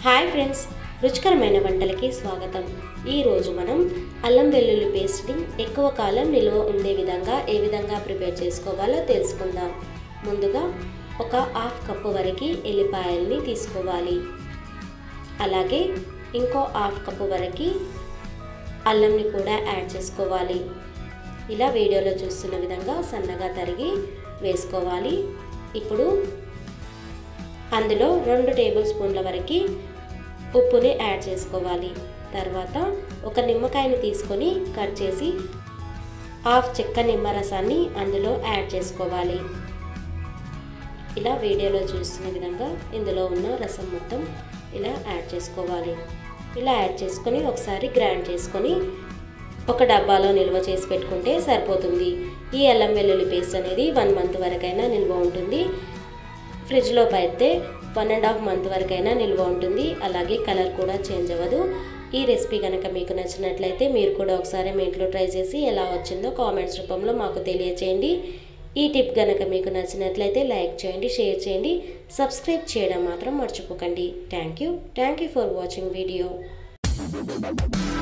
hi friends రుచికరమైన వంటలకి స్వాగతం ఈరోజు మనం అల్లం వెల్లుల్లి పేస్ట్ని ఎక్కువ కాలం నిల్వ ఉండే విధంగా ఏ విధంగా ప్రిపేర్ చేసుకోవాలో తెలుసుకుందాం ముందుగా ఒక హాఫ్ కప్పు వరకు ఎల్లిపాయల్ని తీసుకోవాలి అలాగే ఇంకో హాఫ్ కప్పు వరకు అల్లంని కూడా యాడ్ చేసుకోవాలి ఇలా వీడియోలో చూస్తున్న విధంగా సన్నగా తరిగి వేసుకోవాలి ఇప్పుడు అందులో రెండు టేబుల్ స్పూన్ల వరకు ఉప్పుని యాడ్ చేసుకోవాలి తర్వాత ఒక నిమ్మకాయని తీసుకొని కట్ చేసి హాఫ్ చెక్క నిమ్మరసాన్ని అందులో యాడ్ చేసుకోవాలి ఇలా వీడియోలో చూస్తున్న విధంగా ఇందులో ఉన్న రసం మొత్తం ఇలా యాడ్ చేసుకోవాలి ఇలా యాడ్ చేసుకొని ఒకసారి గ్రైండ్ చేసుకొని ఒక డబ్బాలో నిల్వ చేసి పెట్టుకుంటే సరిపోతుంది ఈ అల్లం వెల్లుల్లి పేస్ట్ అనేది వన్ మంత్ వరకైనా నిల్వ ఉంటుంది ఫ్రిడ్జ్లో పెడితే వన్ అండ్ హాఫ్ మంత్ వరకైనా నిల్వ ఉంటుంది అలాగే కలర్ కూడా చేంజ్ అవ్వదు ఈ రెసిపీ కనుక మీకు నచ్చినట్లయితే మీరు కూడా ఒకసారి మీ ఇంట్లో ట్రై చేసి ఎలా వచ్చిందో కామెంట్స్ రూపంలో మాకు తెలియచేయండి ఈ టిప్ కనుక మీకు నచ్చినట్లయితే లైక్ చేయండి షేర్ చేయండి సబ్స్క్రైబ్ చేయడం మాత్రం మర్చిపోకండి thank you thank you for watching video